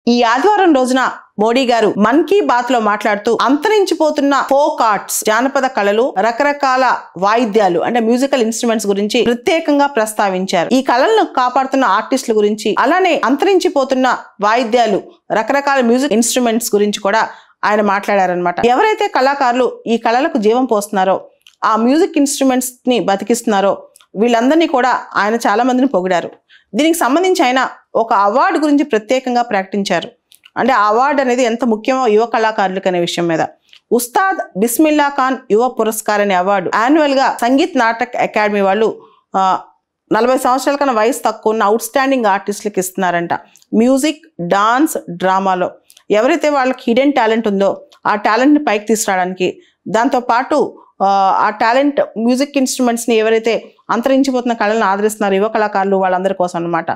ఈ ఆదివారం రోజున మోడీ గారు మన్ కీ బాత్ లో మాట్లాడుతూ అంతరించిపోతున్న ఫోక్ ఆర్ట్స్ జానపద కళలు రకరకాల వాయిద్యాలు అంటే మ్యూజికల్ ఇన్స్ట్రుమెంట్స్ గురించి ప్రత్యేకంగా ప్రస్తావించారు ఈ కళలను కాపాడుతున్న ఆర్టిస్టుల గురించి అలానే అంతరించిపోతున్న వాయిద్యాలు రకరకాల మ్యూజిక్ ఇన్స్ట్రుమెంట్స్ గురించి కూడా ఆయన మాట్లాడారనమాట ఎవరైతే కళాకారులు ఈ కళలకు జీవం పోస్తున్నారో ఆ మ్యూజిక్ ఇన్స్ట్రుమెంట్స్ ని బతికిస్తున్నారో వీళ్ళందరినీ కూడా ఆయన చాలా మందిని పొగిడారు దీనికి సంబంధించి ఆయన ఒక అవార్డు గురించి ప్రత్యేకంగా ప్రకటించారు అంటే ఆ అవార్డు అనేది ఎంత ముఖ్యమో యువ కళాకారులకు అనే విషయం మీద ఉస్తాద్ బిస్మిల్లా ఖాన్ యువ పురస్కార్ అనే అవార్డు యాన్యువల్ గా సంగీత్ నాటక్ అకాడమీ వాళ్ళు ఆ, నలభై సంవత్సరాల కన్నా వయసు తక్కువ ఉన్న అవుట్ స్టాండింగ్ ఆర్టిస్టులకు ఇస్తున్నారంట మ్యూజిక్ డాన్స్ డ్రామాలో ఎవరైతే వాళ్ళకి హిడెన్ టాలెంట్ ఉందో ఆ టాలెంట్ని పైకి తీసుకురావడానికి దాంతోపాటు ఆ, ఆ టాలెంట్ మ్యూజిక్ ఇన్స్ట్రుమెంట్స్ని ఎవరైతే అంతరించిపోతున్న కళలను ఆదరిస్తున్నారు యువ కళాకారులు వాళ్ళందరి కోసం అన్నమాట